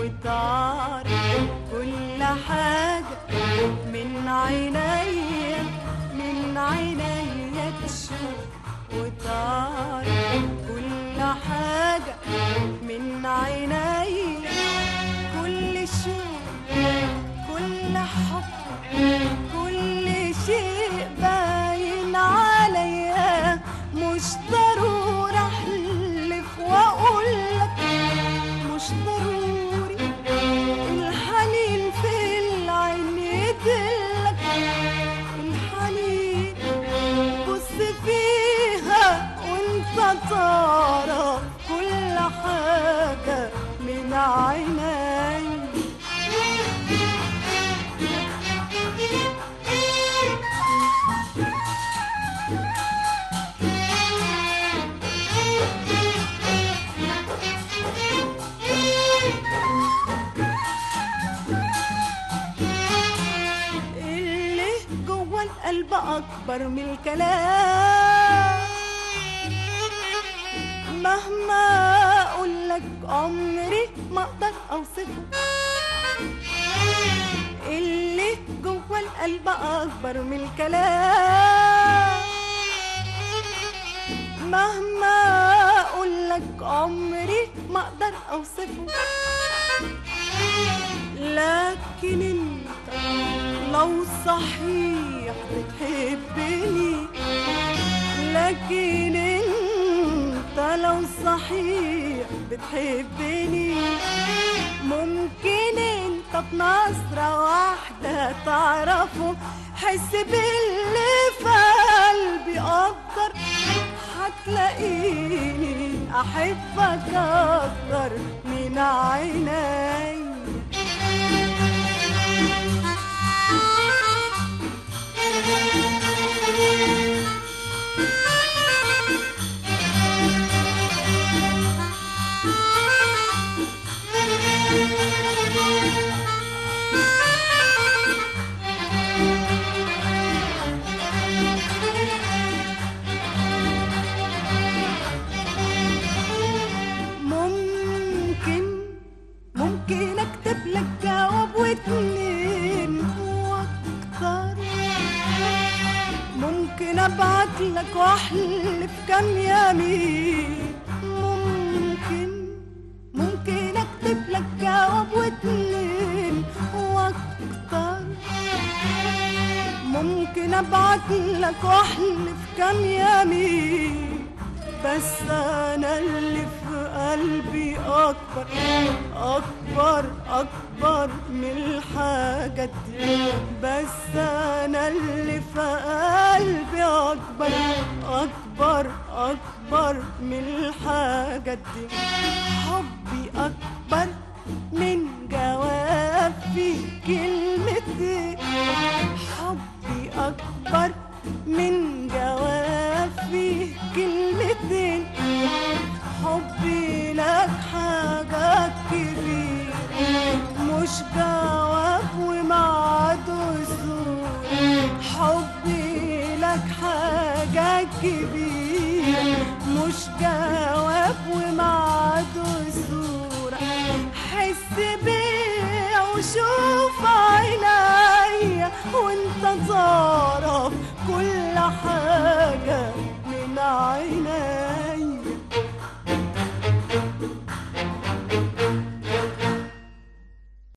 وتعرف كل حاجة من عينيا من عينيا تشوف وتعرف كل حاجة من عينيا كل شوق كل حب كل شيء باين عليا مش ضروري احلف واقول لك مش ضروري الحنين في العين يدلك الحنين بص فيها وانت تعرف كل حاجة من عيني اللي جوه القلب اكبر من الكلام مهما اقول لك عمري ما اقدر اوصفه اللي جوه القلب اكبر من الكلام مهما اقول لك عمري ما اقدر اوصفه لكن انت لو صحيح بتحبني لكن انت لو صحيح بتحبني ممكن انت بنظرة واحدة تعرفه حس باللي في قلبي اكتر هتلاقيني احبك اكتر من عيني ممكن ممكن اكتب لك جواب واتنين واكتر ممكن ابعت لك واحلف كام يمين ممكن ممكن اكتب لك جواب واتنين واكتر ممكن ابعت لك واحلف كام يمين بس انا اللي في قلبي اكبر اكبر اكبر من الحاجات دي بس انا اللي في قلبي اكبر اكبر اكبر من الحاجات دي حبي اكبر من جواب في كلمتين حبي اكبر من جواب فيه كلمتين حبي لك حاجات كبيرة مش جواب ومعده سور حبي لك حاجات كبيرة مش جواب ومعده صورة حس بيا وشوف عينيا وانت تعرف كل حاجة